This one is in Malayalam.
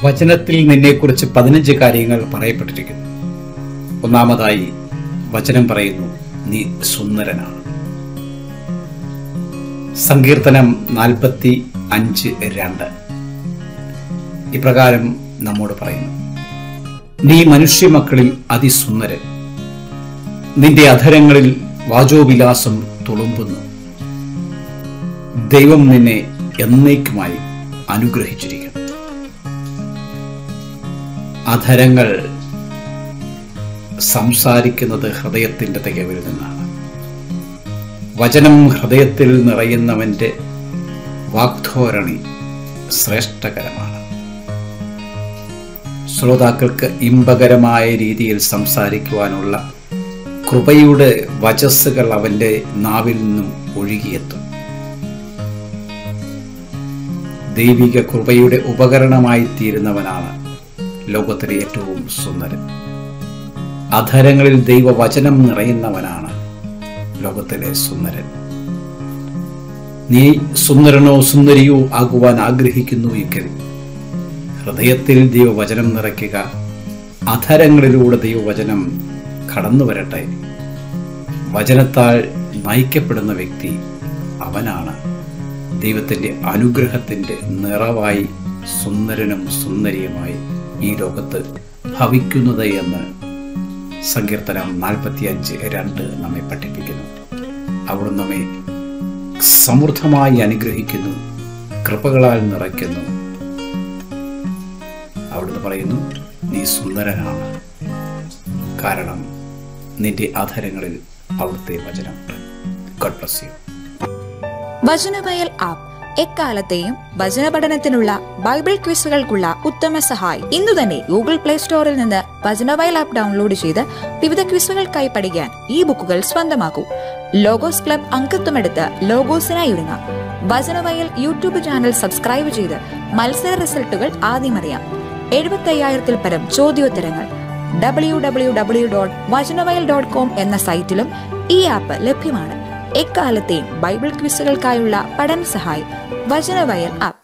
വചനത്തിൽ നിന്നെക്കുറിച്ച് പതിനഞ്ച് കാര്യങ്ങൾ പറയപ്പെട്ടിരിക്കുന്നു ഒന്നാമതായി വചനം പറയുന്നു നീ സുന്ദരനാണ് സങ്കീർത്തനം നാൽപ്പത്തി അഞ്ച് രണ്ട് ഇപ്രകാരം നമ്മോട് പറയുന്നു നീ മനുഷ്യമക്കളിൽ അതിസുന്ദരൻ നിന്റെ അധരങ്ങളിൽ വാചോവിലാസം തുളുമ്പുന്നു ദൈവം നിന്നെ എന്നേക്കുമായി അനുഗ്രഹിച്ചിരിക്കുന്നു അധരങ്ങൾ സംസാരിക്കുന്നത് ഹൃദയത്തിന്റെ തികവിൽ നിന്നാണ് വചനം ഹൃദയത്തിൽ നിറയുന്നവന്റെ വാഗ്ധോരണി ശ്രേഷ്ഠകരമാണ് ശ്രോതാക്കൾക്ക് ഇമ്പകരമായ രീതിയിൽ സംസാരിക്കുവാനുള്ള കൃപയുടെ വചസ്സുകൾ അവന്റെ നാവിൽ നിന്നും ഒഴുകിയെത്തും ദൈവിക കൃപയുടെ ഉപകരണമായി തീരുന്നവനാണ് ലോകത്തിലെ ഏറ്റവും സുന്ദരൻ അധരങ്ങളിൽ ദൈവവചനം നിറയുന്നവനാണ് ലോകത്തിലെ സുന്ദരൻ നീ സുന്ദരനോ സുന്ദരിയോ ആകുവാൻ ആഗ്രഹിക്കുന്നു എങ്കിൽ ഹൃദയത്തിൽ ദൈവവചനം നിറയ്ക്കുക അധരങ്ങളിലൂടെ ദൈവവചനം കടന്നു വരട്ടെ വചനത്താൽ നയിക്കപ്പെടുന്ന വ്യക്തി അവനാണ് ദൈവത്തിൻ്റെ അനുഗ്രഹത്തിൻ്റെ നിറവായി സുന്ദരനും സുന്ദരിയുമായി ഈ ലോകത്ത് ഭവിക്കുന്നത് എന്ന് സങ്കീർത്തനം നാൽപ്പത്തിയഞ്ച് രണ്ട് നമ്മെ പഠിപ്പിക്കുന്നു അവിടുന്ന് നമ്മെ സമൃദ്ധമായി അനുഗ്രഹിക്കുന്നു കൃപകളാൽ നിറയ്ക്കുന്നു അവിടുന്ന് പറയുന്നു നീ സുന്ദരനാണ് കാരണം നിന്റെ അധരങ്ങളിൽ അവിടുത്തെ വചനമുണ്ട് God bless you Vachanavayal app എക്കാലത്തെയും വചന പഠനത്തിനുള്ള ബൈബിൾ ക്വിസുകൾക്കുള്ള ഉത്തമ സഹായി ഇന്നു തന്നെ ഗൂഗിൾ പ്ലേ സ്റ്റോറിൽ നിന്ന് വചനവയൽ ആപ്പ് ഡൗൺലോഡ് ചെയ്ത് വിവിധ ക്വിസുകൾക്കായി പഠിക്കാൻ ഈ ബുക്കുകൾ സ്വന്തമാക്കൂ ലോഗോസ് ക്ലബ് അംഗത്വമെടുത്ത് ലോഗോസിനായി ഒരുങ്ങാം വചനവയൽ യൂട്യൂബ് ചാനൽ സബ്സ്ക്രൈബ് ചെയ്ത് മത്സര റിസൾട്ടുകൾ ആദ്യം അറിയാം എഴുപത്തയ്യായിരത്തിൽ പരം ചോദ്യോത്തരങ്ങൾ W W W dot Vachanavayal dot com എന്ന സൈറ്റിലും ഈ ആപ്പ് ലഭ്യമാണ് എക്കാലത്തെയും ബൈബിൾ ക്വിസുകൾക്കായുള്ള പഠന സഹായി വചനവയൽ ആപ്പ്